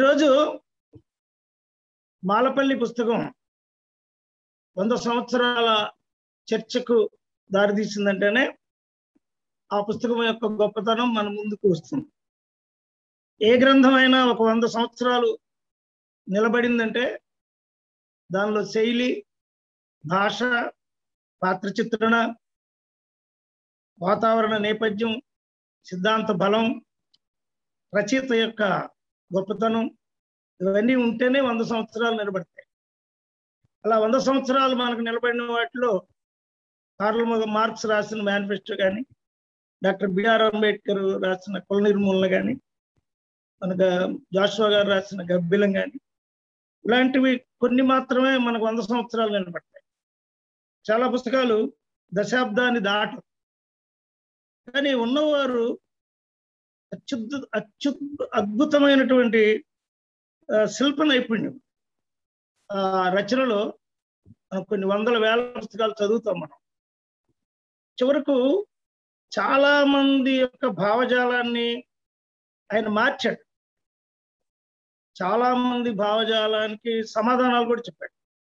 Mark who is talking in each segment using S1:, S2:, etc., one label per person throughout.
S1: ఈరోజు మాలపల్లి పుస్తకం వంద సంవత్సరాల చర్చకు దారితీసిందంటేనే ఆ పుస్తకం యొక్క గొప్పతనం మన ముందుకు వస్తుంది ఏ గ్రంథమైనా ఒక వంద సంవత్సరాలు నిలబడిందంటే దానిలో శైలి భాష పాత్ర చిత్రణ వాతావరణ నేపథ్యం సిద్ధాంత బలం రచయిత యొక్క గొప్పతనం ఇవన్నీ ఉంటేనే వంద సంవత్సరాలు నిలబడతాయి అలా వంద సంవత్సరాలు మనకు నిలబడిన వాటిలో కార్ల మార్క్స్ రాసిన మేనిఫెస్టో కానీ డాక్టర్ బిఆర్ అంబేద్కర్ రాసిన కుల నిర్మూలన కానీ మనకు జాషువా గారు రాసిన గబ్బిలం కానీ ఇలాంటివి కొన్ని మాత్రమే మనకు వంద సంవత్సరాలు నిలబడతాయి చాలా పుస్తకాలు దశాబ్దాన్ని దాటు కానీ ఉన్నవారు అత్యుద్భు అత్యు అద్భుతమైనటువంటి శిల్ప నైపుణ్యం ఆ రచనలో మనం కొన్ని వందల వేల పుస్తకాలు చదువుతాం మనం చివరకు చాలా మంది యొక్క భావజాలాన్ని ఆయన మార్చాడు చాలా మంది భావజాలానికి సమాధానాలు కూడా చెప్పాడు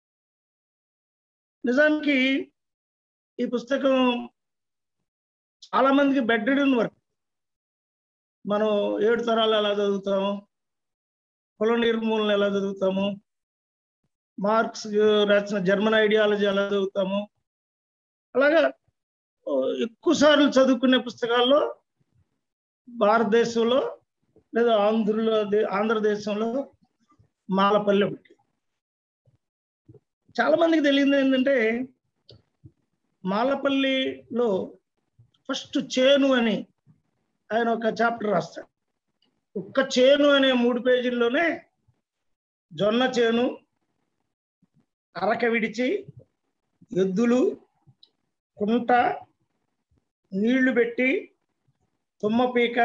S1: నిజానికి ఈ పుస్తకం చాలా మందికి బెడ్రిడన్ వర్క్ మనం ఏడు తరాలు ఎలా చదువుతాము కుల నిర్మూలన ఎలా చదువుతాము మార్క్స్ రాసిన జర్మన్ ఐడియాలజీ ఎలా చదువుతాము అలాగా ఎక్కువ సార్లు చదువుకునే పుస్తకాల్లో భారతదేశంలో లేదా ఆంధ్రలో ఆంధ్రదేశంలో మాలపల్లి ఒకటి చాలా మందికి తెలియదు ఏంటంటే మాలపల్లిలో ఫస్ట్ చేను అని ఆయన ఒక చాప్టర్ రాస్తాడు ఒక్క చేను అనే మూడు పేజీల్లోనే జొన్న చేను అరక విడిచి ఎద్దులు కుంట నీళ్లు పెట్టి తుమ్మపీక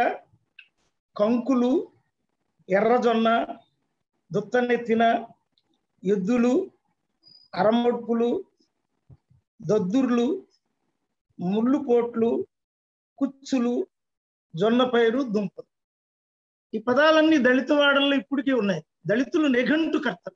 S1: కంకులు ఎర్రజొన్న దుత్తనెత్తిన ఎద్దులు అరమొడ్పులు దద్దుర్లు ముళ్ళు పోట్లు కుచ్చులు జొన్న పైరు దుంపలు ఈ పదాలన్నీ దళిత వాడల్లో ఇప్పటికీ ఉన్నాయి దళితులు నిఘంటు కర్తలు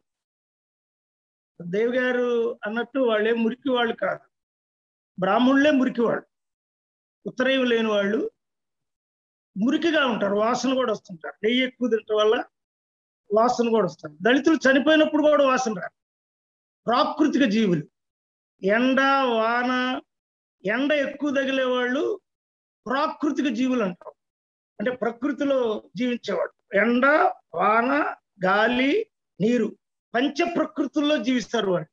S1: దేవి గారు అన్నట్టు వాళ్ళే మురికి వాళ్ళు కాదు బ్రాహ్మణులే మురికి వాళ్ళు ఉత్తరయం లేని వాళ్ళు మురికిగా ఉంటారు వాసన కూడా వస్తుంటారు నెయ్యి ఎక్కువ తినటం వల్ల వాసన కూడా వస్తారు దళితులు చనిపోయినప్పుడు కూడా వాసన రాదు ప్రాకృతిక జీవులు ఎండ వాన ఎండ ఎక్కువ తగిలే వాళ్ళు ప్రాకృతిక జీవులు అంటారు అంటే ప్రకృతిలో జీవించేవాడు ఎండ వాన గాలి నీరు పంచ ప్రకృతుల్లో జీవిస్తారు వాళ్ళు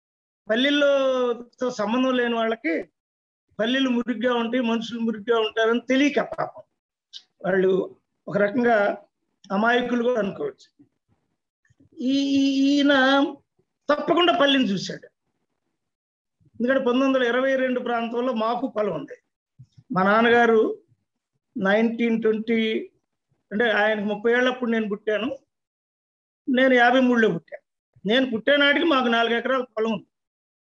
S1: పల్లెల్లో సంబంధం లేని వాళ్ళకి పల్లెలు మురిగ్గా ఉంటాయి మనుషులు మురిగ్గా ఉంటారని తెలియక పాపం వాళ్ళు ఒక రకంగా అమాయకులు కూడా అనుకోవచ్చు ఈ ఈయన తప్పకుండా పల్లెని చూశాడు ఎందుకంటే పంతొమ్మిది వందల ఇరవై రెండు ప్రాంతంలో మాకు పొలం ఉంది మా నాన్నగారు నైన్టీన్ ట్వంటీ అంటే ఆయనకు ముప్పై ఏళ్ళప్పుడు నేను పుట్టాను నేను యాభై మూడులో పుట్టాను నేను పుట్టే నాటికి మాకు నాలుగు ఎకరాల పొలం ఉంది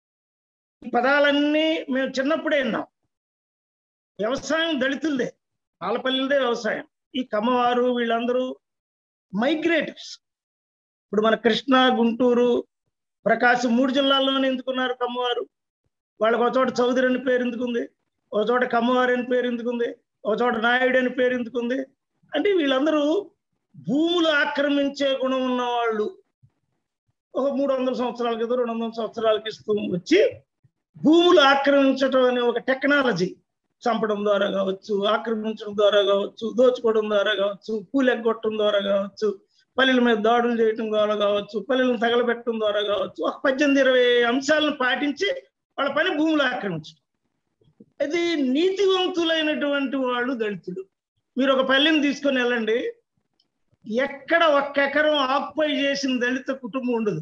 S1: ఈ పదాలన్నీ మేము చిన్నప్పుడే విన్నాం వ్యవసాయం దళితులదే ఆలపల్లిదే వ్యవసాయం ఈ కమ్మవారు వీళ్ళందరూ మైగ్రేటర్స్ ఇప్పుడు మన కృష్ణా గుంటూరు ప్రకాశం మూడు జిల్లాల్లోనే ఎందుకున్నారు కమ్మవారు వాళ్ళకి ఒక చోట చౌదరి అని పేరు ఎందుకుంది ఒక చోట కమ్మవారి అని పేరు ఎందుకుంది ఒక చోట నాయుడు అని పేరు ఎందుకుంది అంటే వీళ్ళందరూ భూములు ఆక్రమించే గుణం ఉన్న వాళ్ళు ఒక మూడు వందల సంవత్సరాల క్రితం రెండు వందల సంవత్సరాలకి ఇస్తూ వచ్చి భూములు ఆక్రమించడం అనే ఒక టెక్నాలజీ చంపడం ద్వారా కావచ్చు ఆక్రమించడం ద్వారా కావచ్చు దోచుకోవడం ద్వారా కావచ్చు కూలెగ్గొట్టడం ద్వారా కావచ్చు పల్లెల మీద దాడులు చేయడం ద్వారా కావచ్చు పల్లెలను తగలబెట్టడం ద్వారా కావచ్చు ఒక పద్దెనిమిది ఇరవై అంశాలను పాటించి వాళ్ళ పని భూములు ఆక్రమించడం అది నీతివంతులైనటువంటి వాళ్ళు దళితులు మీరు ఒక పల్లెని తీసుకొని వెళ్ళండి ఎక్కడ ఒక్క ఎకరం ఆక్యుపై చేసిన దళిత కుటుంబం ఉండదు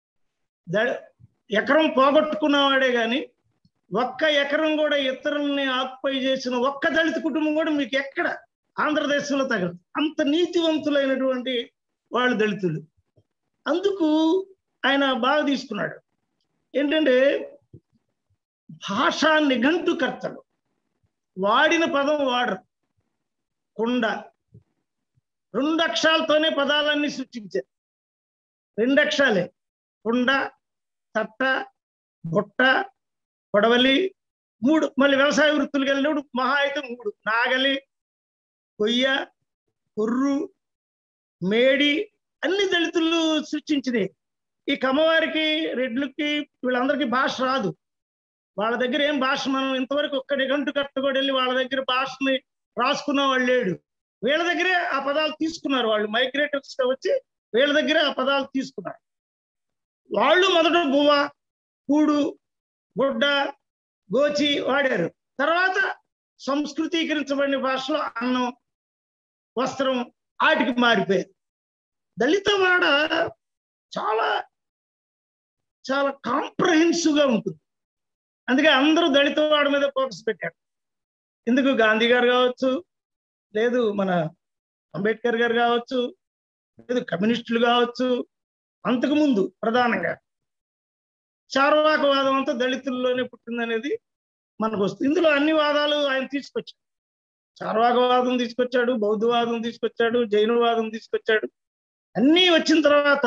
S1: ఎకరం పోగొట్టుకున్నవాడే కానీ ఒక్క ఎకరం కూడా ఇతరుల్ని ఆక్యుపై చేసిన ఒక్క దళిత కుటుంబం కూడా మీకు ఎక్కడ ఆంధ్రదేశంలో తగలదు అంత నీతివంతులైనటువంటి వాళ్ళు దళితులు అందుకు ఆయన బాగా తీసుకున్నాడు ఏంటంటే భాషా నిఘంటుకర్తలు వాడిన పదం వాడరు కుండ రెండు అక్షరాలతోనే పదాలన్నీ సృష్టించారు రెండు అక్షరాలే కుండ తట్ట బుట్ట కొడవలి మూడు మళ్ళీ వ్యవసాయ వృత్తులకు వెళ్ళినప్పుడు మహా అయితే మూడు నాగలి కొయ్య కొర్రు మేడి అన్ని దళితులు సృష్టించినాయి ఈ కమ్మవారికి రెడ్లకి వీళ్ళందరికీ భాష రాదు వాళ్ళ దగ్గర ఏం భాష మనం ఇంతవరకు ఒక్క నిఘంటు కట్టుకొని వెళ్ళి వాళ్ళ దగ్గర భాషని రాసుకున్న వాళ్ళు లేడు వీళ్ళ దగ్గరే ఆ పదాలు తీసుకున్నారు వాళ్ళు మైగ్రేటర్స్ వచ్చి వీళ్ళ దగ్గరే ఆ పదాలు తీసుకున్నారు వాళ్ళు మొదట బువ్వ కూడు గుడ్డ గోచి వాడారు తర్వాత సంస్కృతీకరించబడిన భాషలో అన్నం వస్త్రం వాటికి మారిపోయారు దళిత వాడ చాలా చాలా కాంప్రహెన్సివ్ గా ఉంటుంది అందుకే అందరూ దళిత వాడ మీద ఫోకస్ పెట్టారు ఎందుకు గాంధీ గారు కావచ్చు లేదు మన అంబేద్కర్ గారు కావచ్చు లేదు కమ్యూనిస్టులు కావచ్చు అంతకుముందు ప్రధానంగా చార్వాకవాదం అంతా దళితుల్లోనే పుట్టిందనేది మనకు వస్తుంది ఇందులో అన్ని వాదాలు ఆయన తీసుకొచ్చాడు చార్వాకవాదం తీసుకొచ్చాడు బౌద్ధవాదం తీసుకొచ్చాడు జైనవాదం తీసుకొచ్చాడు అన్నీ వచ్చిన తర్వాత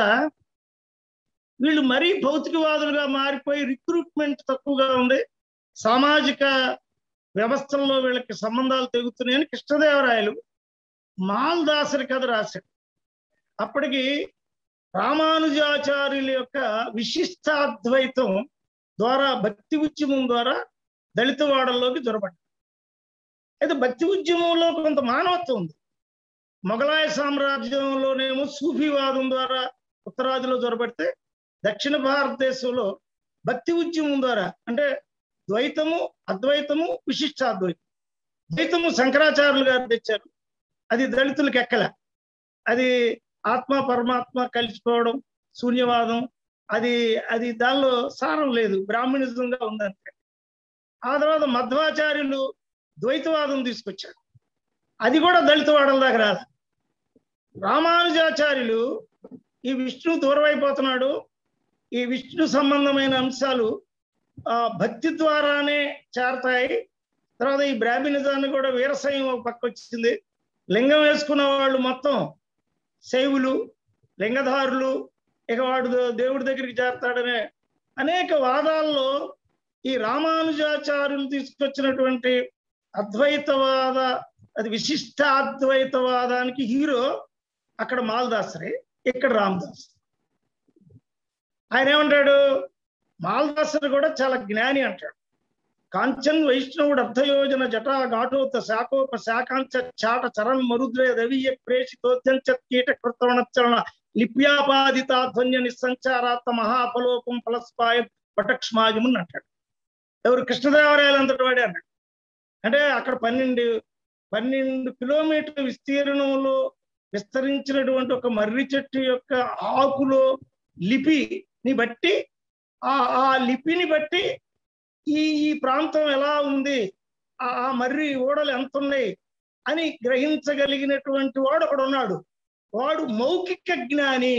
S1: వీళ్ళు మరీ భౌతికవాదులుగా మారిపోయి రిక్రూట్మెంట్ తక్కువగా ఉంది సామాజిక వ్యవస్థల్లో వీళ్ళకి సంబంధాలు తెగుతున్నాయని కృష్ణదేవరాయలు మాల్దాసరి కథ రాశాడు అప్పటికి రామానుజాచార్యుల యొక్క విశిష్టాద్వైతం ద్వారా భక్తి ఉద్యమం ద్వారా దళిత వాడల్లోకి జొరబడ్డారు అయితే భక్తి ఉద్యమంలో కొంత మానవత్వం ఉంది మొఘలాయ సామ్రాజ్యంలోనేమో సూఫీవాదం ద్వారా ఉత్తరాదిలో జొరబడితే దక్షిణ భారతదేశంలో భక్తి ఉద్యమం ద్వారా అంటే ద్వైతము అద్వైతము విశిష్టాద్వైతం ద్వైతము శంకరాచార్యులు గారు తెచ్చారు అది దళితులకు ఎక్కల అది ఆత్మ పరమాత్మ కలిసిపోవడం శూన్యవాదం అది అది దానిలో సారం లేదు బ్రాహ్మణిజంగా ఉందంటే ఆ తర్వాత మధ్వాచార్యులు ద్వైతవాదం తీసుకొచ్చారు అది కూడా దళితవాడల దాకా రాదు రామానుజాచార్యులు ఈ విష్ణు దూరం అయిపోతున్నాడు ఈ విష్ణు సంబంధమైన అంశాలు ఆ భక్తి ద్వారానే చేరతాయి తర్వాత ఈ బ్రాహ్మణిజాన్ని కూడా వీరశైవం ఒక పక్క వచ్చింది లింగం వేసుకున్న వాళ్ళు మొత్తం శైవులు లింగధారులు ఇక వాడు దేవుడి దగ్గరికి చేరతాడనే అనేక వాదాల్లో ఈ రామానుజాచార్యులు తీసుకొచ్చినటువంటి అద్వైతవాద అది విశిష్ట అద్వైతవాదానికి హీరో అక్కడ మాల్దాసరి ఇక్కడ రామదాస్ ఆయన ఏమంటాడు మాల్దాసరి కూడా చాలా జ్ఞాని అంటాడు కాంచన్ వైష్ణవుడు అర్ధయోజన జటా ఘాటోత శాఖోప శాకాంచ చాట చరణ్ మరుద్రే రవియ ప్రేషితోద్యంచ కీట కృతవణచరణ లిప్యాపాదితాధ్వన్య నిస్సంచారాత్మ మహాఫలోకం ఫలస్పాయ పటక్ష్మాయముని అంటాడు ఎవరు కృష్ణదేవరాయలు అంతటి వాడే అన్నాడు అంటే అక్కడ పన్నెండు పన్నెండు కిలోమీటర్ల విస్తీర్ణంలో విస్తరించినటువంటి ఒక మర్రి చెట్టు యొక్క ఆకులో లిపిని బట్టి ఆ ఆ లిపిని బట్టి ఈ ఈ ప్రాంతం ఎలా ఉంది ఆ ఆ మర్రి ఓడలు ఎంత ఉన్నాయి అని గ్రహించగలిగినటువంటి వాడు ఒకడు ఉన్నాడు వాడు మౌఖిక జ్ఞాని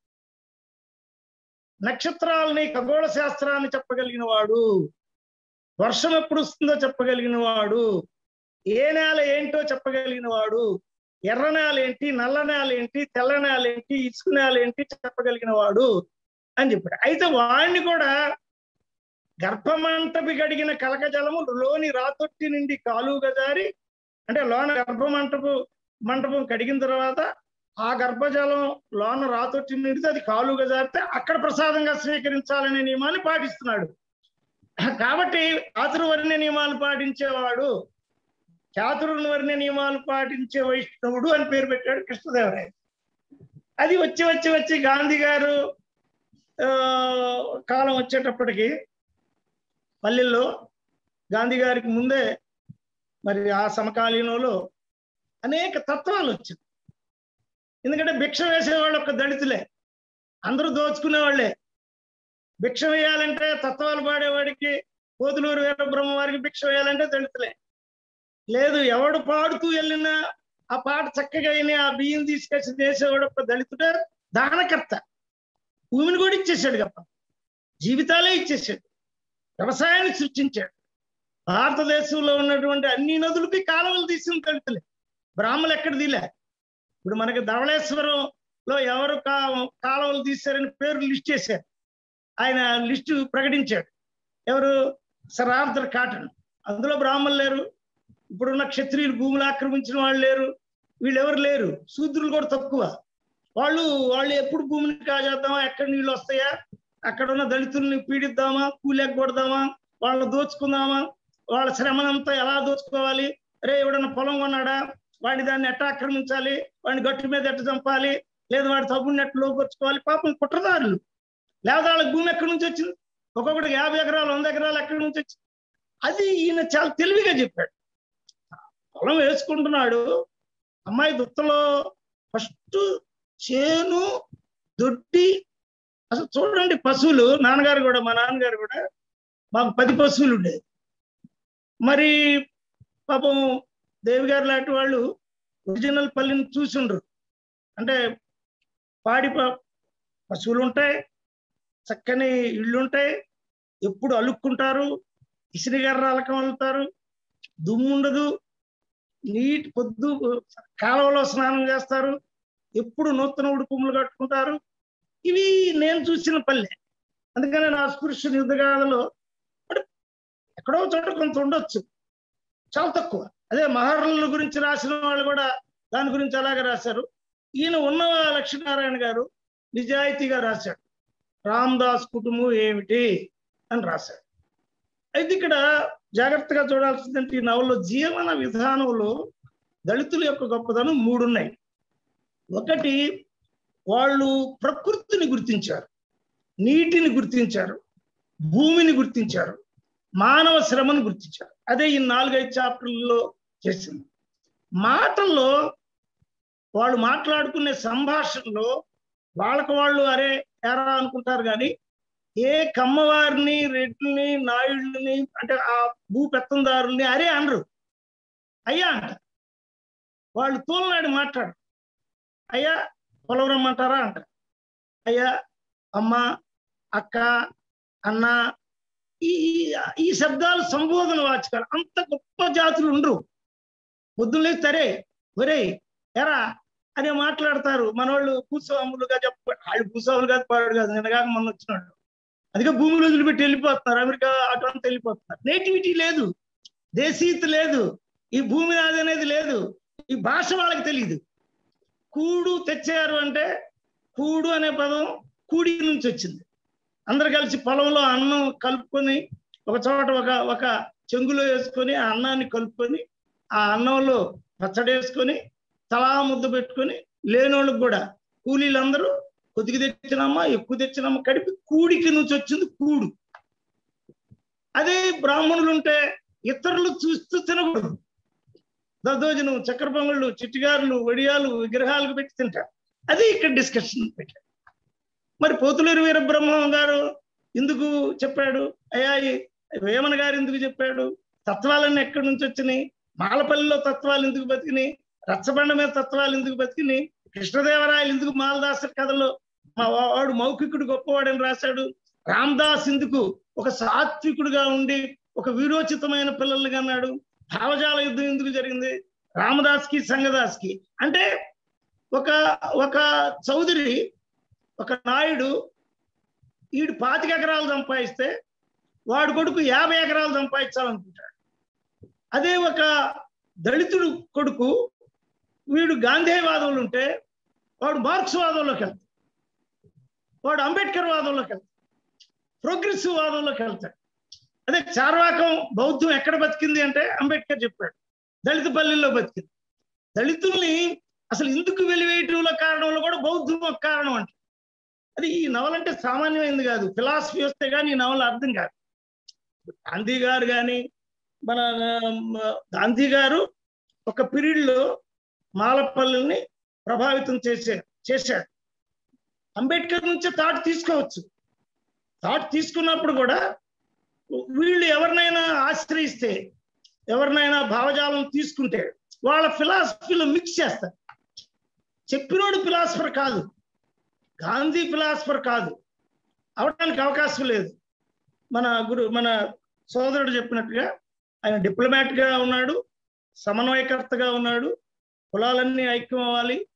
S1: నక్షత్రాలని ఖగోళ శాస్త్రాన్ని చెప్పగలిగిన వాడు వర్షం ఎప్పుడు వస్తుందో చెప్పగలిగిన వాడు ఏ నేల ఏంటో చెప్పగలిగిన వాడు ఎర్ర నేల ఏంటి నల్ల నేల ఏంటి తెల్ల నేల ఏంటి ఇసుక నేల ఏంటి చెప్పగలిగిన వాడు అని చెప్పాడు అయితే వాడిని కూడా గర్భమంటపి గడిగిన కలకజలము లోని రాతొట్టి నుండి కాలుగా జారి అంటే లోన గర్భమంటపు మంటపం కడిగిన తర్వాత ఆ గర్భజలం లోన రాతొట్టి నిండితే అది కాలుగా జారితే అక్కడ ప్రసాదంగా స్వీకరించాలనే నియమాన్ని పాటిస్తున్నాడు కాబట్టి చాతుర్వర్ణ నియమాలు పాటించేవాడు చాతుర్వర్ణ నియమాలు పాటించే వైష్ణవుడు అని పేరు పెట్టాడు కృష్ణదేవరాయ అది వచ్చి వచ్చి వచ్చి గాంధీ గారు ఆ, కాలం వచ్చేటప్పటికి పల్లెల్లో గాంధీ గారికి ముందే మరి ఆ సమకాలీనంలో అనేక తత్వాలు వచ్చింది ఎందుకంటే భిక్ష వేసేవాళ్ళు ఒక దళితులే అందరూ దోచుకునే వాళ్ళే భిక్ష వేయాలంటే తత్వాలు పాడేవాడికి కోతులూరు వీరబ్రహ్మ వారికి భిక్ష వేయాలంటే దళితులే లేదు ఎవడు పాడుతూ వెళ్ళినా ఆ పాట చక్కగా అయినా ఆ బియ్యం తీసుకొచ్చి చేసేవాడు ఒక దళితుడే దానకర్త భూమిని కూడా ఇచ్చేసాడు గప్ప జీవితాలే ఇచ్చేసాడు వ్యవసాయాన్ని సృష్టించాడు భారతదేశంలో ఉన్నటువంటి అన్ని నదులకి కాలువలు తీసిన దళితులే బ్రాహ్మణులు ఎక్కడ తీలే ఇప్పుడు మనకి ధవళేశ్వరంలో ఎవరు కా కాలువలు తీశారని పేర్లు లిస్ట్ చేశారు ఆయన లిస్టు ప్రకటించాడు ఎవరు సర్ ఆర్థర్ కాటన్ అందులో బ్రాహ్మణులు లేరు ఇప్పుడున్న క్షత్రియులు భూములు ఆక్రమించిన వాళ్ళు లేరు వీళ్ళు ఎవరు లేరు శూద్రులు కూడా తక్కువ వాళ్ళు వాళ్ళు ఎప్పుడు భూమిని కాజేద్దామా ఎక్కడ నీళ్ళు వస్తాయా అక్కడ ఉన్న దళితుల్ని పీడిద్దామా కూలేక కొడదామా వాళ్ళని దోచుకుందామా వాళ్ళ శ్రమనంతా ఎలా దోచుకోవాలి రే ఎవడన్నా పొలం కొన్నాడా వాడిని దాన్ని ఎట్ట ఆక్రమించాలి వాడిని గట్టు మీద ఎట్ట చంపాలి లేదా వాడి తప్పుని ఎట్ట లోపరుచుకోవాలి పాపం కుట్రదారులు లేదా వాళ్ళకి భూమి ఎక్కడి నుంచి వచ్చింది ఒక్కొక్కటి యాభై ఎకరాలు వంద ఎకరాలు ఎక్కడి నుంచి వచ్చింది అది ఈయన చాలా తెలివిగా చెప్పాడు పొలం వేసుకుంటున్నాడు అమ్మాయి దుత్తలో ఫస్ట్ చేను దొడ్డి అసలు చూడండి పశువులు నాన్నగారు కూడా మా నాన్నగారు కూడా మాకు పది పశువులు ఉండేది మరి పాపం దేవి గారు లాంటి వాళ్ళు ఒరిజినల్ పల్లిని చూసిండ్రు అంటే పాడి ప- పశువులు ఉంటాయి చక్కని ఇళ్ళు ఉంటాయి ఎప్పుడు అలుక్కుంటారు ఇసిరిగర్ర అలకం వెళ్తారు దుమ్ము ఉండదు నీటి పొద్దు కాలువలో స్నానం చేస్తారు ఎప్పుడు నూతన ఉడుపుములు కట్టుకుంటారు ఇవి నేను చూసిన పల్లె అందుకని నా స్పృశ్య యుద్ధగాథలో మరి ఎక్కడో చోట కొంత ఉండొచ్చు చాలా తక్కువ అదే మహర్ల గురించి రాసిన వాళ్ళు కూడా దాని గురించి అలాగే రాశారు ఈయన ఉన్న లక్ష్మీనారాయణ గారు నిజాయితీగా రాశాడు రామ్దాస్ కుటుంబం ఏమిటి అని రాశాడు అయితే ఇక్కడ జాగ్రత్తగా చూడాల్సిందంటే ఈ నవల్లో జీవన విధానంలో దళితుల యొక్క గొప్పదనం మూడు ఉన్నాయి ఒకటి వాళ్ళు ప్రకృతిని గుర్తించారు నీటిని గుర్తించారు భూమిని గుర్తించారు మానవ శ్రమను గుర్తించారు అదే ఈ నాలుగైదు చాప్టర్లలో చేసింది మాటల్లో వాళ్ళు మాట్లాడుకునే సంభాషణలో వాళ్ళకు వాళ్ళు అరే ఎరా అనుకుంటారు కానీ ఏ కమ్మవారిని రెడ్డిని నాయుడిని అంటే ఆ భూ పెత్తందారుల్ని అరే అనరు అయ్యా అంట వాళ్ళు తోలనాడి మాట్లాడు అయ్యా పొలవరమ్మంటారా అంట అయ్యా అమ్మ అక్క అన్న ఈ ఈ- ఈ శబ్దాలు సంబోధన వాచకాలు అంత గొప్ప జాతులు ఉండరు పొద్దున్నే సరే ఒరే ఎరా అని మాట్లాడతారు మనోళ్ళు భూస్వాములుగా చెప్ప వాళ్ళు భూస్వాములు కాదు పాడు కాదు నిన్నగాక మొన్న వచ్చినాడు అందుకే భూములు వదిలిపెట్టి వెళ్ళిపోతున్నారు అమెరికా అటు అంతా వెళ్ళిపోతున్నారు నేటివిటీ లేదు దేశీయత లేదు ఈ భూమి నాది అనేది లేదు ఈ భాష వాళ్ళకి తెలియదు కూడు తెచ్చారు అంటే కూడు అనే పదం కూడి నుంచి వచ్చింది అందరు కలిసి పొలంలో అన్నం కలుపుకొని ఒక చోట ఒక ఒక చెంగులో వేసుకొని ఆ అన్నాన్ని కలుపుకొని ఆ అన్నంలో పచ్చడి వేసుకొని తలా ముద్ద పెట్టుకొని లేనోళ్ళకి కూడా కూలీలందరూ కొద్దిగా తెచ్చినమ్మా ఎక్కువ తెచ్చినమ్మా కడిపి కూడికి నుంచి వచ్చింది కూడు అదే బ్రాహ్మణులు ఉంటే ఇతరులు చూస్తూ తినకూడదు దద్దోజనం చక్కెర పొంగళ్ళు చిట్టిగారులు వడియాలు విగ్రహాలకు పెట్టి తింటారు అది ఇక్కడ డిస్కషన్ పెట్టారు మరి పోతులేరు వీరబ్రహ్మం గారు ఎందుకు చెప్పాడు అయ్యా ఈ వేమన గారు ఎందుకు చెప్పాడు తత్వాలన్నీ ఎక్కడి నుంచి వచ్చినాయి మాలపల్లిలో తత్వాలు ఎందుకు బతికినాయి రచ్చబండ మీద తత్వాలు ఎందుకు బతికినాయి కృష్ణదేవరాయలు ఎందుకు మాలదాసరి కథలో మా వాడు మౌఖికుడు గొప్పవాడని రాశాడు రామదాస్ ఎందుకు ఒక సాత్వికుడుగా ఉండి ఒక వీరోచితమైన పిల్లల్ని అన్నాడు భావజాల యుద్ధం ఎందుకు జరిగింది రామదాస్కి సంగదాస్కి అంటే ఒక ఒక చౌదరి ఒక నాయుడు వీడు పాతిక ఎకరాలు సంపాదిస్తే వాడు కొడుకు యాభై ఎకరాలు సంపాదించాలనుకుంటాడు అదే ఒక దళితుడు కొడుకు వీడు గాంధేయవాదంలో ఉంటే వాడు మార్క్స్ వాదంలోకి వెళ్తాడు వాడు అంబేద్కర్ వాదంలోకి వెళ్తాడు ప్రోగ్రెసివ్ వాదంలోకి వెళ్తాడు అదే చార్వాకం బౌద్ధం ఎక్కడ బతికింది అంటే అంబేద్కర్ చెప్పాడు దళిత పల్లెల్లో బతికింది దళితుల్ని అసలు ఎందుకు వెలివేయటంలో కారణంలో కూడా బౌద్ధం ఒక కారణం అంట అది ఈ నవల అంటే సామాన్యమైనది కాదు ఫిలాసఫీ వస్తే కానీ ఈ నవల అర్థం కాదు గాంధీ గారు కానీ మన ఆ, గాంధీ గారు ఒక పీరియడ్ లో మాలపల్లిని ప్రభావితం చేసే చేశాడు అంబేద్కర్ నుంచే థాట్ తీసుకోవచ్చు థాట్ తీసుకున్నప్పుడు కూడా వీళ్ళు ఎవరినైనా ఆశ్రయిస్తే ఎవరినైనా భావజాలం తీసుకుంటే వాళ్ళ ఫిలాసఫీలో మిక్స్ చేస్తారు చెప్పినోడు ఫిలాసఫర్ కాదు గాంధీ ఫిలాసఫర్ కాదు అవడానికి అవకాశం లేదు మన గురు మన సోదరుడు చెప్పినట్టుగా ఆయన డిప్లొమాట్ గా ఉన్నాడు సమన్వయకర్తగా ఉన్నాడు కులాలన్నీ ఐక్యం అవ్వాలి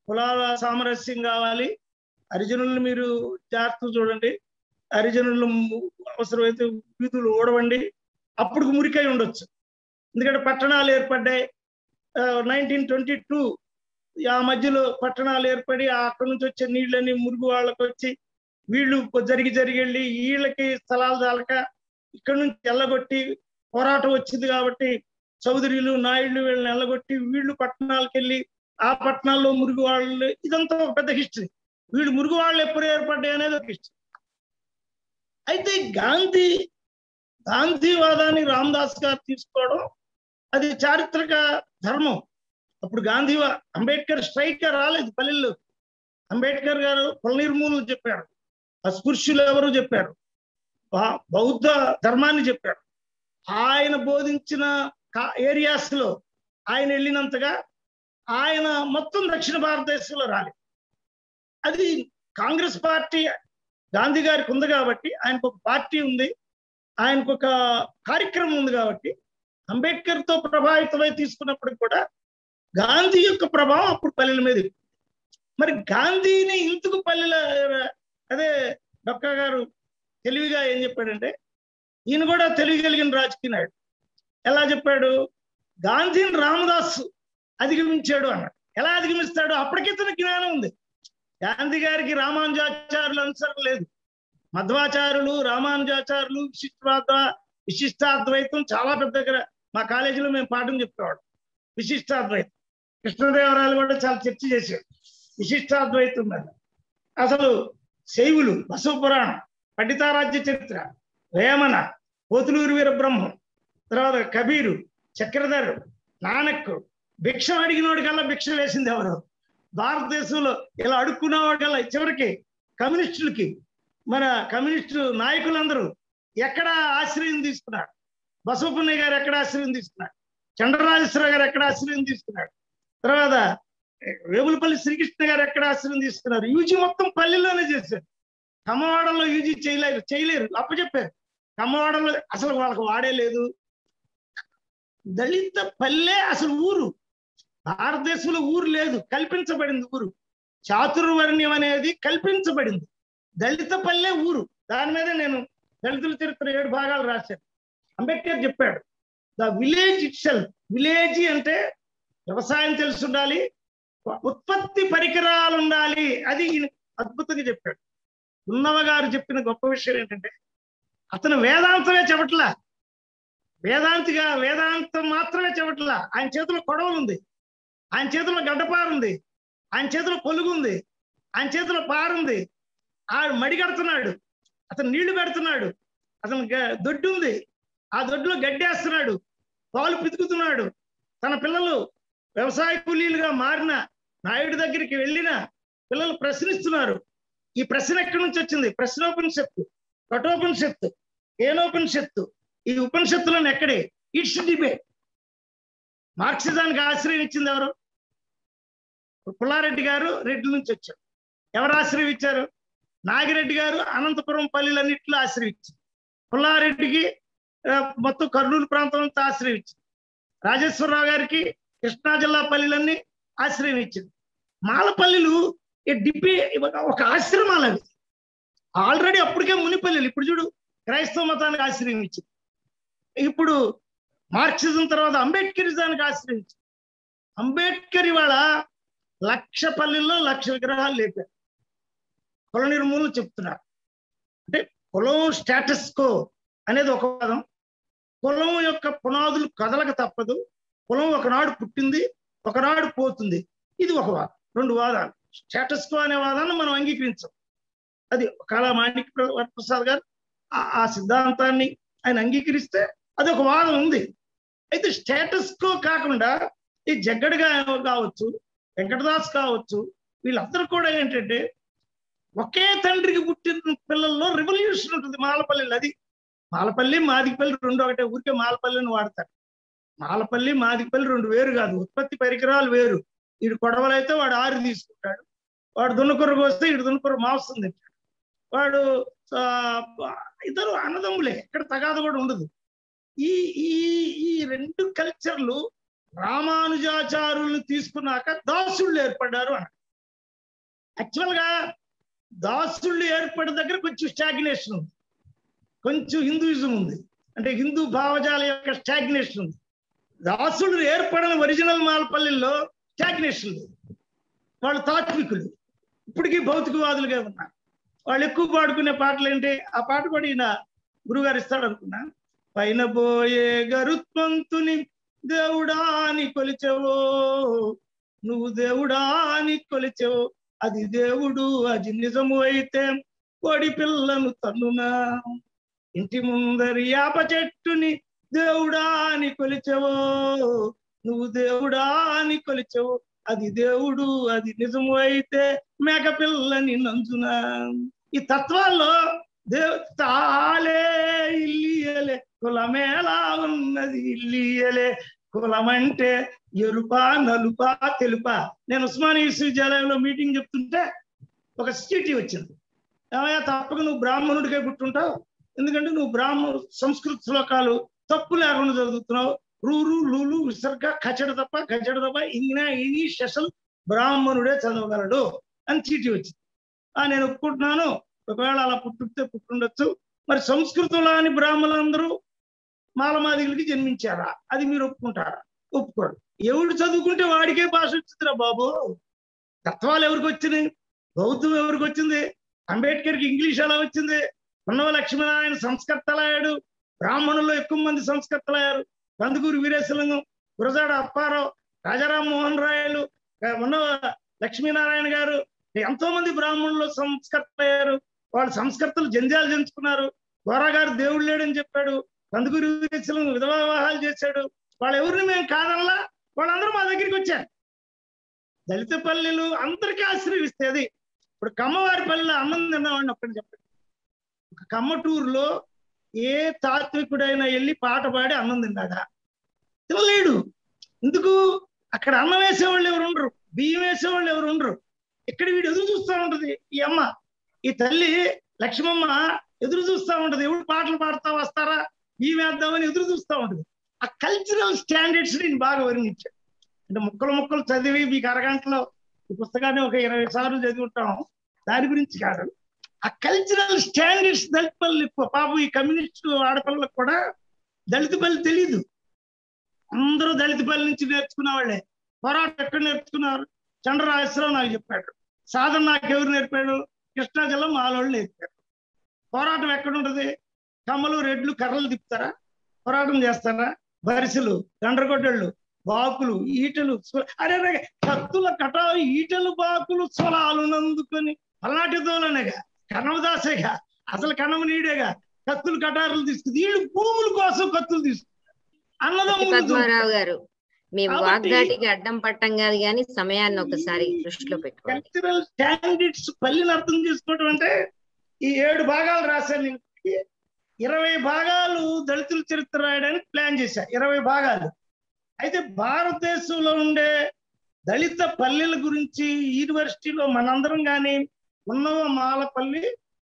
S1: కులాల సామరస్యం కావాలి హరిజనులను మీరు జాగ్రత్త చూడండి హరిజనులు అవసరమైతే వీధులు ఓడవండి అప్పుడు మురికై ఉండొచ్చు ఎందుకంటే పట్టణాలు ఏర్పడ్డాయి నైన్టీన్ ట్వంటీ టూ ఆ మధ్యలో పట్టణాలు ఏర్పడి అక్కడి నుంచి వచ్చే నీళ్ళని మురుగు వాళ్ళకి వచ్చి వీళ్ళు జరిగి జరిగి వెళ్ళి వీళ్ళకి స్థలాలు చాలక ఇక్కడ నుంచి ఎల్లగొట్టి పోరాటం వచ్చింది కాబట్టి చౌదరీలు నాయుళ్ళు వీళ్ళని ఎల్లగొట్టి వీళ్ళు పట్టణాలకు వెళ్ళి ఆ పట్టణాల్లో మురుగు వాళ్ళు ఇదంతా ఒక పెద్ద హిస్టరీ వీళ్ళు మురుగు వాళ్ళు ఎప్పుడు ఏర్పడ్డాయి అనేది ఒక హిస్టరీ అయితే గాంధీ గాంధీవాదాన్ని రామదాస్ గారు తీసుకోవడం అది చారిత్రక ధర్మం అప్పుడు గాంధీ అంబేద్కర్ స్ట్రైక్ గా రాలేదు పల్లెల్లో అంబేద్కర్ గారు కుల నిర్మూలన చెప్పారు అస్పృశ్యులు ఎవరు చెప్పారు బౌద్ధ ధర్మాన్ని చెప్పారు ఆయన బోధించిన ఏరియాస్ లో ఆయన వెళ్ళినంతగా ఆయన మొత్తం దక్షిణ భారతదేశంలో రాలేదు అది కాంగ్రెస్ పార్టీ గాంధీ గారికి ఉంది కాబట్టి ఆయనకు ఒక పార్టీ ఉంది ఆయనకు ఒక కార్యక్రమం ఉంది కాబట్టి అంబేద్కర్ తో ప్రభావితమై తీసుకున్నప్పటికి కూడా గాంధీ యొక్క ప్రభావం అప్పుడు పల్లెల మీద మరి గాంధీని ఇందుకు పల్లెల అదే డొక్కా గారు తెలివిగా ఏం చెప్పాడంటే ఈయన కూడా తెలియగలిగిన రాజకీయ నాయుడు ఎలా చెప్పాడు గాంధీని రామదాస్ అధిగమించాడు అన్నాడు ఎలా అధిగమిస్తాడు అప్పటికే తన జ్ఞానం ఉంది గాంధీ గారికి రామానుజాచారులు అనుసరం లేదు మధ్వాచారులు రామానుజాచారులు విశిష్టాద్వ విశిష్టాద్వైతం చాలా పెద్ద మా కాలేజీలో మేము పాఠం చెప్పేవాడు విశిష్టాద్వైతం కృష్ణదేవరాయలు కూడా చాలా చర్చ చేశాడు విశిష్టాద్వైతం మీద అసలు శైవులు బసవ పురాణం పండితారాజ్య చరిత్ర వేమన పోతులూరు వీర బ్రహ్మం తర్వాత కబీరు చక్రధర్ నానక్ భిక్ష అడిగినోడి కల్లా భిక్ష వేసింది ఎవరు భారతదేశంలో ఇలా అడుక్కున్నవాడి కల్లా చివరికి కమ్యూనిస్టులకి మన కమ్యూనిస్టు నాయకులందరూ ఎక్కడ ఆశ్రయం తీసుకున్నారు బసవపున్నయ్య గారు ఎక్కడ ఆశ్రయం తీసుకున్నాడు చంద్రరాజేశ్వర గారు ఎక్కడ ఆశ్రయం తీసుకున్నాడు తర్వాత వేములపల్లి శ్రీకృష్ణ గారు ఎక్కడ ఆశ్రయం తీసుకున్నారు యూజీ మొత్తం పల్లెల్లోనే చేశారు కమ్మవాడలో యూజీ చేయలేరు చేయలేరు అప్పచెప్పారు కమ్మవాడలో అసలు వాళ్ళకి వాడే లేదు దళిత పల్లె అసలు ఊరు భారతదేశంలో ఊరు లేదు కల్పించబడింది ఊరు చాతుర్వర్ణ్యం అనేది కల్పించబడింది దళిత పల్లె ఊరు దాని మీద నేను దళితుల చరిత్ర ఏడు భాగాలు రాశాను అంబేద్కర్ చెప్పాడు ద విలేజ్ ఇట్సెల్ విలేజ్ అంటే వ్యవసాయం తెలిసి ఉండాలి ఉత్పత్తి పరికరాలు ఉండాలి అది ఈయన అద్భుతంగా చెప్పాడు ఉన్నవ గారు చెప్పిన గొప్ప విషయం ఏంటంటే అతను వేదాంతమే చెప్పట్లా వేదాంతిగా వేదాంతం మాత్రమే చెప్పట్లా ఆయన చేతిలో కొడవలు ఉంది ఆయన చేతిలో గడ్డపారు ఉంది ఆయన చేతిలో పొలుగు ఉంది ఆయన చేతిలో పారుంది ఆ మడి కడుతున్నాడు అతను నీళ్లు పెడుతున్నాడు అతను దొడ్డు ఉంది ఆ దొడ్డులో గడ్డేస్తున్నాడు పాలు పితుకుతున్నాడు తన పిల్లలు వ్యవసాయ కూలీలుగా మారిన నాయుడు దగ్గరికి వెళ్ళిన పిల్లలు ప్రశ్నిస్తున్నారు ఈ ప్రశ్న ఎక్కడి నుంచి వచ్చింది ప్రశ్నోపనిషత్తు కఠోపనిషత్తు ఏనోపనిషత్తు ఈ ఉపనిషత్తులను ఎక్కడే ఇట్స్ డిబేట్ మార్క్సిజానికి ఆశ్రయం ఇచ్చింది ఎవరు పుల్లారెడ్డి గారు రెడ్డి నుంచి వచ్చారు ఎవరు ఆశ్రయం ఇచ్చారు నాగిరెడ్డి గారు అనంతపురం పల్లెలన్నింటిలో ఆశ్రయం ఇచ్చారు పుల్లారెడ్డికి మొత్తం కర్నూలు ప్రాంతం అంతా ఆశ్రయం ఇచ్చింది రాజేశ్వరరావు గారికి కృష్ణా జిల్లా పల్లెలన్నీ ఆశ్రయం ఇచ్చింది మాలపల్లిలు డిపి ఒక ఆశ్రమాలు అవి ఆల్రెడీ అప్పటికే మునిపల్లిలు ఇప్పుడు చూడు క్రైస్తవ మతానికి ఆశ్రయం ఇచ్చింది ఇప్పుడు మార్క్సిజం తర్వాత అంబేద్కరిజానికి ఆశ్రయం ఇచ్చింది అంబేద్కర్ ఇవాళ లక్ష పల్లెల్లో లక్ష విగ్రహాలు లేపారు కుల నిర్మూలన చెప్తున్నారు అంటే కులం స్టేటస్ కో అనేది ఒక వాదం కులం యొక్క పునాదులు కదలక తప్పదు కులం ఒకనాడు పుట్టింది ఒకనాడు పోతుంది ఇది ఒక వాదం రెండు వాదాలు స్టేటస్ కో అనే వాదాన్ని మనం అంగీకరించాం అది కళా మాణిక్ ప్రసాద్ గారు ఆ సిద్ధాంతాన్ని ఆయన అంగీకరిస్తే అది ఒక వాదం ఉంది అయితే స్టేటస్ కో కాకుండా ఈ జగ్గడిగా కావచ్చు వెంకటదాస్ కావచ్చు వీళ్ళందరూ కూడా ఏంటంటే ఒకే తండ్రికి పుట్టిన పిల్లల్లో రెవల్యూషన్ ఉంటుంది మాలపల్లిలో అది మాలపల్లి మాదిపల్లి రెండు ఒకటే ఊరికే మాలపల్లిని వాడతారు మాలపల్లి మాదిపల్లి రెండు వేరు కాదు ఉత్పత్తి పరికరాలు వేరు వీడు కొడవలైతే వాడు ఆరు తీసుకుంటాడు వాడు దున్నకూర వస్తే ఇటు దున్నకూర మాంసం తింటాడు వాడు ఇద్దరు అన్నదమ్ములే ఎక్కడ తగాద కూడా ఉండదు ఈ ఈ ఈ రెండు కల్చర్లు రామానుజాచారులను తీసుకున్నాక దాసుళ్ళు ఏర్పడ్డారు అన్న యాక్చువల్ గా దాసుళ్ళు ఏర్పడిన దగ్గర కొంచెం స్టాగ్నేషన్ ఉంది కొంచెం హిందూయిజం ఉంది అంటే హిందూ భావజాల యొక్క స్టాగ్నేషన్ ఉంది దాసులు ఏర్పడిన ఒరిజినల్ మాలపల్లిలో స్టాగ్నేషన్ లేదు వాళ్ళు తాత్వికులు ఇప్పటికీ భౌతికవాదులుగా ఉన్నారు వాళ్ళు ఎక్కువ పాడుకునే పాటలు ఏంటి ఆ పాట కూడా ఈయన గురుగారు ఇస్తాడు అనుకున్నా పైన పోయే గరుత్మంతుని దేవుడాని కొలిచెవో నువ్వు దేవుడాని కొలిచెవో అది దేవుడు అది నిజము అయితే కోడి పిల్లను తన్నునా ఇంటి ముందరి యాప చెట్టుని దేవుడా అని కొలిచెవో నువ్వు దేవుడా అని కొలిచెవు అది దేవుడు అది నిజము అయితే మేక పిల్లని నంజునా ఈ తత్వాల్లో దేవు తాలే ఇల్లియలే కులమేలా ఉన్నది ఇల్లియలే కులమంటే ఎరుపా నలుపా తెలుపా నేను ఉస్మానియా విశ్వవిద్యాలయంలో మీటింగ్ చెప్తుంటే ఒక సిటీ వచ్చింది ఏమయ్యా తప్పక నువ్వు బ్రాహ్మణుడికే పుట్టుంటావు ఎందుకంటే నువ్వు బ్రాహ్మణ సంస్కృత శ్లోకాలు తప్పు లేకుండా చదువుతున్నావు రూరు లూలు విసర్గ ఖచడ తప్ప ఖచడ తప్ప ఇంగ్నా ఇని షెసల్ బ్రాహ్మణుడే చదవగలడు అని చీటీ వచ్చింది ఆ నేను ఒప్పుకుంటున్నాను ఒకవేళ అలా పుట్టుతే పుట్టుండొచ్చు మరి సంస్కృతంలోని బ్రాహ్మణులందరూ మాలమాదిగులకి జన్మించారా అది మీరు ఒప్పుకుంటారా ఒప్పుకోరు ఎవడు చదువుకుంటే వాడికే భాష వచ్చిందిరా బాబు తత్వాలు ఎవరికి వచ్చినాయి బౌద్ధం ఎవరికి వచ్చింది అంబేద్కర్కి ఇంగ్లీష్ ఎలా వచ్చింది ఉన్నవ లక్ష్మీనారాయణ సంస్కర్తలయ్యాడు బ్రాహ్మణుల్లో ఎక్కువ మంది సంస్కర్తలయ్యారు కందుకూరు వీరేశలింగం గురజాడ అప్పారావు రాజారాం మోహన్ రాయలు ఉన్నవ లక్ష్మీనారాయణ గారు ఎంతో మంది బ్రాహ్మణులు సంస్కర్తలయ్యారు వాళ్ళు సంస్కర్తలు జంజాలు జంచుకున్నారు గారు దేవుడు లేడని చెప్పాడు కందుకూరు వీరేశలింగం విధవా వివాహాలు చేశాడు వాళ్ళు ఎవరిని మేము కాదనలా వాళ్ళందరూ మా దగ్గరికి వచ్చారు దళిత పల్లెలు అందరికీ ఆశ్రయిస్తే అది ఇప్పుడు కమ్మవారి పల్లెలో అన్నం తిన్నామని ఒక్కటి చెప్పండి ఒక కమ్మటూరులో ఏ తాత్వికుడైనా వెళ్ళి పాట పాడి అన్నం తిన్నాడా తినలేడు ఎందుకు అక్కడ అన్నం వేసేవాళ్ళు ఎవరు ఉండరు బియ్యం వేసేవాళ్ళు ఎవరు ఉండరు ఇక్కడ వీడు ఎదురు చూస్తూ ఉంటది ఈ అమ్మ ఈ తల్లి లక్ష్మమ్మ ఎదురు చూస్తూ ఉంటది ఎవడు పాటలు పాడుతా వస్తారా బియ్యం వేద్దామని ఎదురు చూస్తూ ఉంటది ఆ కల్చరల్ స్టాండర్డ్స్ నేను బాగా వర్ణించాను అంటే ముక్కలు ముక్కలు చదివి మీకు అరగంటలో ఈ పుస్తకాన్ని ఒక ఇరవై సార్లు చదివి ఉంటాం దాని గురించి కాదు ఆ కల్చరల్ స్టాండర్డ్స్ దళిత పల్లి పాపం ఈ కమ్యూనిస్ట్ ఆడపిల్లలకు కూడా దళిత పల్లి తెలీదు అందరూ దళిత పల్లి నుంచి నేర్చుకున్న వాళ్ళే పోరాటం ఎక్కడ నేర్చుకున్నారు చంద్రరాజేశ్వరరావు నాకు చెప్పాడు సాధన నాకు ఎవరు నేర్పాడు కృష్ణా జిల్లా మాలోళ్ళు నేర్పారు పోరాటం ఎక్కడ ఉంటుంది కమ్మలు రెడ్లు కర్రలు తిప్పుతారా పోరాటం చేస్తారా బరిసెలు గండ్రగొడ్డళ్ళు బాకులు ఈటలు అరే కత్తుల కటాలు ఈటలు బాకులు స్వలాలు నందుకొని పల్నాటి దోలనేగా కన్నమదాసేగా అసలు కన్నమ నీడేగా కత్తులు కటారులు తీసుకుంది వీళ్ళు భూముల కోసం కత్తులు తీసుకుంటారు
S2: పద్మారావు గారు మీ వాగ్దాటికి అడ్డం పట్టం కాదు కానీ సమయాన్ని ఒకసారి దృష్టిలో పెట్టుకోండి
S1: కల్చరల్ స్టాండర్డ్స్ పల్లిని అర్థం చేసుకోవడం అంటే ఈ ఏడు భాగాలు రాశాను ఇరవై భాగాలు దళితుల చరిత్ర రాయడానికి ప్లాన్ చేశా ఇరవై భాగాలు అయితే భారతదేశంలో ఉండే దళిత పల్లెల గురించి యూనివర్సిటీలో మనందరం కానీ ఉన్నవ మాలపల్లి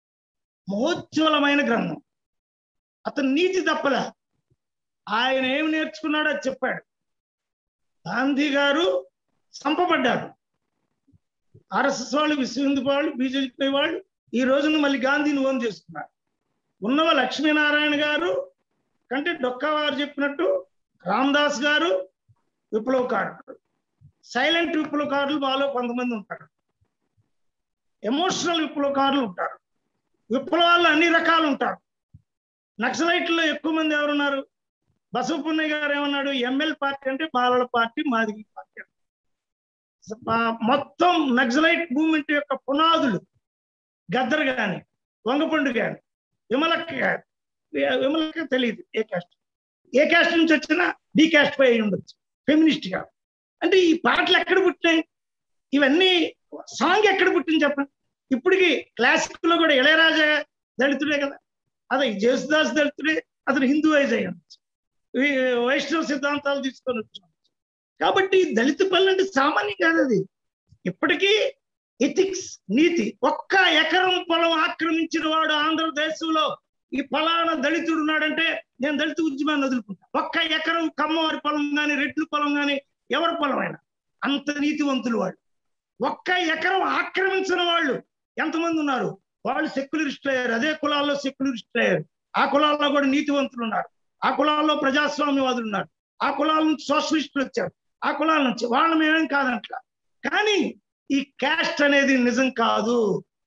S1: మహోజ్వలమైన గ్రంథం అతను నీతి తప్పల ఆయన ఏమి నేర్చుకున్నాడో అది చెప్పాడు గాంధీ గారు చంపబడ్డాడు ఆర్ఎస్ఎస్ వాళ్ళు విశ్వ హిందూ వాళ్ళు బీజేపీ వాళ్ళు ఈ రోజున మళ్ళీ గాంధీని ఓన్ చేసుకున్నారు ఉన్నవ లక్ష్మీనారాయణ గారు కంటే డొక్కా వారు చెప్పినట్టు రామ్దాస్ గారు విప్లవకారుడు సైలెంట్ విప్లవకారులు మాలో కొంతమంది ఉంటారు ఎమోషనల్ విప్లవకారులు ఉంటారు విప్లవాల్లో అన్ని రకాలు ఉంటారు నక్సలైట్లో ఎక్కువ మంది ఎవరున్నారు బసవపున్నయ్య గారు ఏమన్నాడు ఎంఎల్ పార్టీ అంటే బాలల పార్టీ మాదిగి పార్టీ మొత్తం నక్సలైట్ మూవ్మెంట్ యొక్క పునాదులు గద్దర్ గాని వంగపండు గాని విమలక్క గాని విమలక్క తెలియదు ఏ క్యాస్ట్ ఏ క్యాస్ట్ నుంచి వచ్చినా డి క్యాస్ట్ పై ఉండొచ్చు ఫెమినిస్ట్ గా అంటే ఈ పాటలు ఎక్కడ పుట్టినాయి ఇవన్నీ సాంగ్ ఎక్కడ పుట్టింది చెప్పండి ఇప్పటికి క్లాసిక్ లో కూడా ఇళయరాజా దళితుడే కదా అదే జేసుదాస్ దళితుడే అతను హిందూ వైజ్ అయ్యి ఉండొచ్చు వైష్ణవ సిద్ధాంతాలు తీసుకొని వచ్చి కాబట్టి దళిత పల్లె అంటే సామాన్యం కాదు అది ఇప్పటికీ ఎథిక్స్ నీతి ఒక్క ఎకరం పొలం ఆక్రమించిన వాడు ఆంధ్రదేశంలో ఈ ఫలానా దళితుడు ఉన్నాడంటే నేను దళిత ఉద్యమాన్ని వదులుకుంటా ఒక్క ఎకరం కమ్మవారి పొలం కానీ రెడ్లు పొలం కానీ ఎవరి పొలం అయినా అంత నీతివంతులు వాడు ఒక్క ఎకరం ఆక్రమించిన వాళ్ళు ఎంతమంది ఉన్నారు వాళ్ళు సెక్యులరిస్టులు అయ్యారు అదే కులాల్లో సెక్యులరిస్టులు అయ్యారు ఆ కులాల్లో కూడా నీతివంతులు ఉన్నారు ఆ కులాల్లో ప్రజాస్వామ్యవాదులు ఉన్నారు ఆ కులాల నుంచి సోషలిస్టులు వచ్చారు ఆ కులాల నుంచి వాళ్ళు మేమేం కాదంట్లా కానీ ఈ క్యాస్ట్ అనేది నిజం కాదు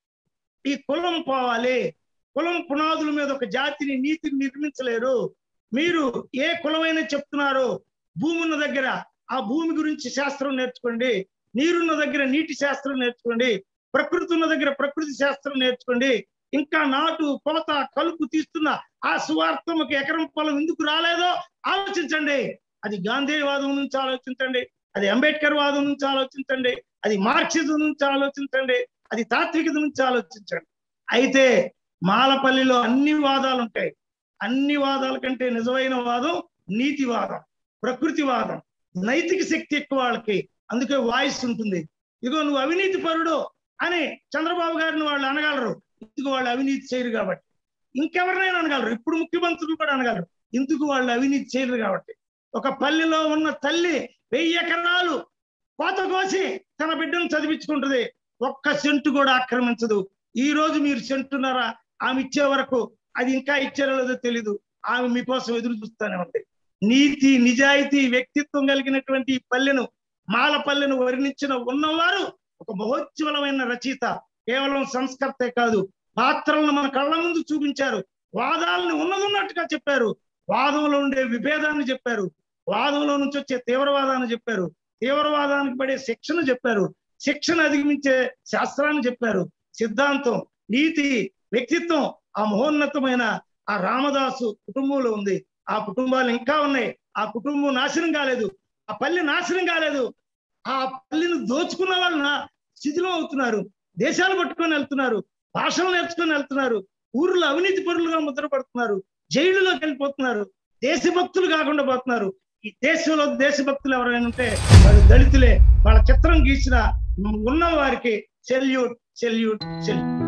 S1: ఈ కులం పోవాలి కులం పునాదుల మీద ఒక జాతిని నీతిని నిర్మించలేరు మీరు ఏ కులమైనా చెప్తున్నారో భూమి ఉన్న దగ్గర ఆ భూమి గురించి శాస్త్రం నేర్చుకోండి నీరున్న దగ్గర నీటి శాస్త్రం నేర్చుకోండి ప్రకృతి ఉన్న దగ్గర ప్రకృతి శాస్త్రం నేర్చుకోండి ఇంకా నాటు కోత కలుపు తీస్తున్న ఆ సువార్థముకి ఎకరం పొలం ఎందుకు రాలేదో ఆలోచించండి అది గాంధీవాదం నుంచి ఆలోచించండి అది అంబేద్కర్ వాదం నుంచి ఆలోచించండి అది మార్క్సిజం నుంచి ఆలోచించండి అది తాత్వికత నుంచి ఆలోచించండి అయితే మాలపల్లిలో అన్ని వాదాలు ఉంటాయి అన్ని వాదాల కంటే నిజమైన వాదం నీతివాదం ప్రకృతివాదం నైతిక శక్తి ఎక్కువ వాళ్ళకి అందుకే వాయిస్ ఉంటుంది ఇదిగో నువ్వు అవినీతి పరుడు అని చంద్రబాబు గారిని వాళ్ళు అనగలరు ఇందుకు వాళ్ళు అవినీతి చేయరు కాబట్టి ఇంకెవరినైనా అనగలరు ఇప్పుడు ముఖ్యమంత్రులు కూడా అనగలరు ఇందుకు వాళ్ళు అవినీతి చేయరు కాబట్టి ఒక పల్లెలో ఉన్న తల్లి వెయ్యి ఎకరాలు కోత కోసి తన బిడ్డను చదివించుకుంటుంది ఒక్క సెంటు కూడా ఆక్రమించదు ఈ రోజు మీరు సెంటున్నారా ఆమె ఇచ్చే వరకు అది ఇంకా ఇచ్చారో లేదో తెలీదు ఆమె మీకోసం ఎదురు చూస్తానే ఉంది నీతి నిజాయితీ వ్యక్తిత్వం కలిగినటువంటి ఈ పల్లెను మాల పల్లెను వర్ణించిన ఉన్నవారు ఒక మహోజ్వలమైన రచయిత కేవలం సంస్కర్తే కాదు పాత్రలను మన కళ్ళ ముందు చూపించారు వాదాలను ఉన్నదున్నట్టుగా చెప్పారు వాదంలో ఉండే విభేదాన్ని చెప్పారు వాదంలో నుంచి వచ్చే తీవ్రవాదాన్ని చెప్పారు తీవ్రవాదానికి పడే శిక్షణ చెప్పారు శిక్షణ అధిగమించే శాస్త్రాన్ని చెప్పారు సిద్ధాంతం నీతి వ్యక్తిత్వం ఆ మహోన్నతమైన ఆ రామదాసు కుటుంబంలో ఉంది ఆ కుటుంబాలు ఇంకా ఉన్నాయి ఆ కుటుంబం నాశనం కాలేదు ఆ పల్లె నాశనం కాలేదు ఆ పల్లెను దోచుకున్న వాళ్ళన శిథిలం అవుతున్నారు దేశాలు పట్టుకొని వెళ్తున్నారు భాషలు నేర్చుకొని వెళ్తున్నారు ఊర్లో అవినీతి పరులుగా ముద్రపడుతున్నారు జైలులోకి వెళ్ళిపోతున్నారు దేశభక్తులు కాకుండా పోతున్నారు ఈ దేశంలో దేశభక్తులు ఎవరైనా ఉంటే వాళ్ళు దళితులే వాళ్ళ చిత్రం గీసిన ఉన్న వారికి సెల్యూట్ సెల్యూట్ సెల్యూట్